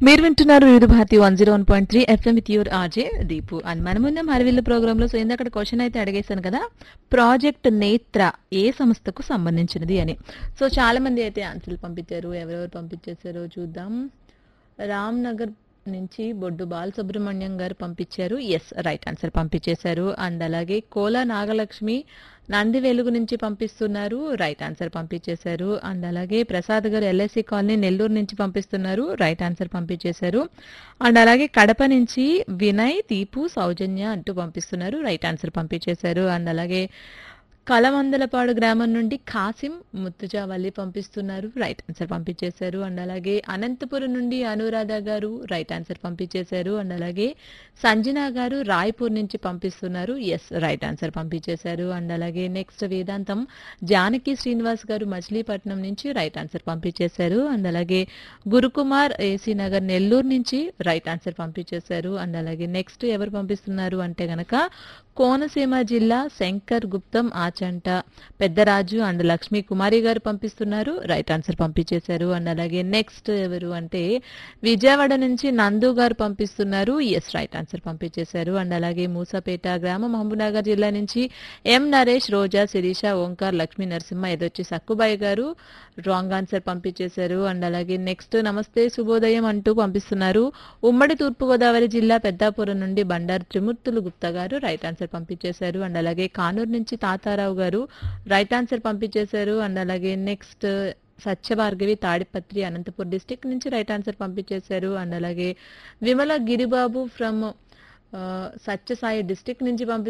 మీరు వింటున్నారు Vividh Bharati one zero one point three FM with your RJ Deepu and మన ముందే హరివిల్లు ప్రోగ్రామ్ లో సో ఇందాక క్వశ్చన్ అయితే అడిగేశాను కదా ప్రాజెక్ట్ నేత్ర ఏ సంస్థకు సంబంధించినది అని సో చాలా మంది అయితే ఆన్సర్లు పంపించారు ఎవరెవరు పంపించేశారో చూద్దాం రామ్ నగర్ నుంచి బొడ్డు బాలసుబ్రహ్మణ్యం గారు పంపించారు ఎస్ రైట్ ఆన్సర్ పంపించేశారు అండ్ అలాగే కోలా నాగలక్ష్మి నంది వెలుగు నుంచి పంపిస్తున్నారు రైట్ ఆన్సర్ పంపించేశారు అండ్ అలాగే ప్రసాద్ గారు ఎల్ఐసి కాలనీ నెల్లూరు నుంచి పంపిస్తున్నారు రైట్ ఆన్సర్ పంపించేశారు అండ్ అలాగే కడప నుంచి వినయ్ దీపు సౌజన్య అంటూ పంపిస్తున్నారు రైట్ ఆన్సర్ పంపించేశారు అండ్ అలాగే కలమందలపాడు గ్రామం నుండి కాసిం ముత్తుజావల్లి పంపిస్తున్నారు రైట్ ఆన్సర్ పంపించేశారు అండ్ అలాగే అనంతపురం నుండి అనురాధ గారు రైట్ ఆన్సర్ పంపించేశారు అండ్ అలాగే సంజన గారు రాయ్పూర్ నుంచి పంపిస్తున్నారు ఎస్ రైట్ ఆన్సర్ పంపించేశారు అండ్ అలాగే నెక్స్ట్ వేదాంతం జానకి శ్రీనివాస్ గారు మచిలీపట్నం నుంచి రైట్ ఆన్సర్ పంపించేశారు అండ్ అలాగే గురుకుమార్ ఏసీ నగర్ నెల్లూరు నుంచి రైట్ ఆన్సర్ పంపించేశారు అండ్ అలాగే నెక్స్ట్ ఎవరు పంపిస్తున్నారు అంటే గనక కోనసీమ జిల్లా శంకర్ గుప్తం ఆచంట పెద్దరాజు అండ్ లక్ష్మీ కుమారి గారు పంపిస్తున్నారు రైట్ ఆన్సర్ పంపించేశారు అండ్ అలాగే నెక్స్ట్ ఎవరు అంటే విజయవాడ నుంచి నందు గారు పంపిస్తున్నారు ఎస్ రైట్ ఆన్సర్ పంపించేశారు అండ్ అలాగే మూసాపేట గ్రామం మహబూబ్నగర్ జిల్లా నుంచి ఎం నరేష్ రోజా శిరీష ఓంకార్ లక్ష్మీ నరసింహ ఎదొచ్చి సక్కుబాయి గారు రాంగ్ ఆన్సర్ పంపించేశారు అండ్ అలాగే నెక్స్ట్ నమస్తే శుభోదయం అంటూ పంపిస్తున్నారు ఉమ్మడి తూర్పుగోదావరి జిల్లా పెద్దాపురం నుండి బండారు త్రిమూర్తులు గుప్తా గారు రైట్ ఆన్సర్ పంపించేశారు అండ్ అలాగే కానూరు నుంచి తాతారావు గారు రైట్ ఆన్సర్ పంపించేశారు అండ్ అలాగే నెక్స్ట్ సత్యభార్గవి తాడిపత్రి అనంతపూర్ డిస్టిక్ నుంచి రైట్ ఆన్సర్ పంపించేశారు అండ్ అలాగే విమల గిరిబాబు ఫ్రమ్ సత్యసాయి డిస్టిక్ నుంచి పంపి